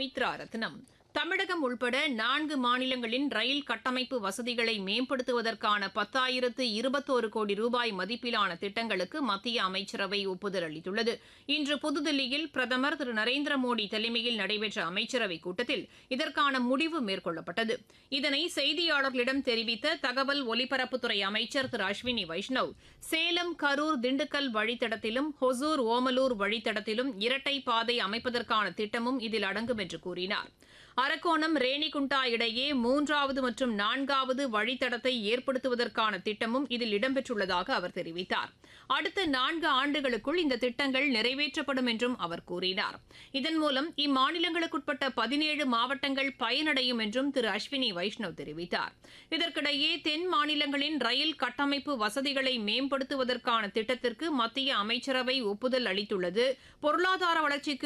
சுமித்ரா ரத்னம் தமிழகம் உள்பட நான்கு மாநிலங்களின் ரயில் கட்டமைப்பு வசதிகளை மேம்படுத்துவதற்கான பத்தாயிரத்து இருபத்தோரு கோடி ரூபாய் மதிப்பிலான திட்டங்களுக்கு மத்திய அமைச்சரவை ஒப்புதல் அளித்துள்ளது இன்று புதுதில்லியில் பிரதமர் திரு நரேந்திர மோடி தலைமையில் நடைபெற்ற அமைச்சரவைக் கூட்டத்தில் இதற்கான முடிவு மேற்கொள்ளப்பட்டது இதனை செய்தியாளர்களிடம் தெரிவித்த தகவல் ஒலிபரப்புத்துறை அமைச்சர் திரு அஸ்வினி வைஷ்ணவ் சேலம் கரூர் திண்டுக்கல் வழித்தடத்திலும் ஹொசூர் ஓமலூர் வழித்தடத்திலும் இரட்டை பாதை அமைப்பதற்கான திட்டமும் இதில் அடங்கும் என்று கூறினார் அரக்கோணம் ரேணிகுண்டா இடையே மூன்றாவது மற்றும் நான்காவது வழித்தடத்தை ஏற்படுத்துவதற்கான திட்டமும் இதில் இடம்பெற்றுள்ளதாக அவர் தெரிவித்தார் அடுத்த நான்கு ஆண்டுகளுக்குள் இந்த திட்டங்கள் நிறைவேற்றப்படும் என்றும் அவர் கூறினார் இதன் மூலம் இம்மாநிலங்களுக்குட்பட்ட பதினேழு மாவட்டங்கள் பயனடையும் என்றும் திரு அஸ்வினி வைஷ்ணவ் தெரிவித்தார் இதற்கிடையே தென் மாநிலங்களின் ரயில் கட்டமைப்பு வசதிகளை மேம்படுத்துவதற்கான திட்டத்திற்கு மத்திய அமைச்சரவை ஒப்புதல் அளித்துள்ளது பொருளாதார வளர்ச்சிக்கு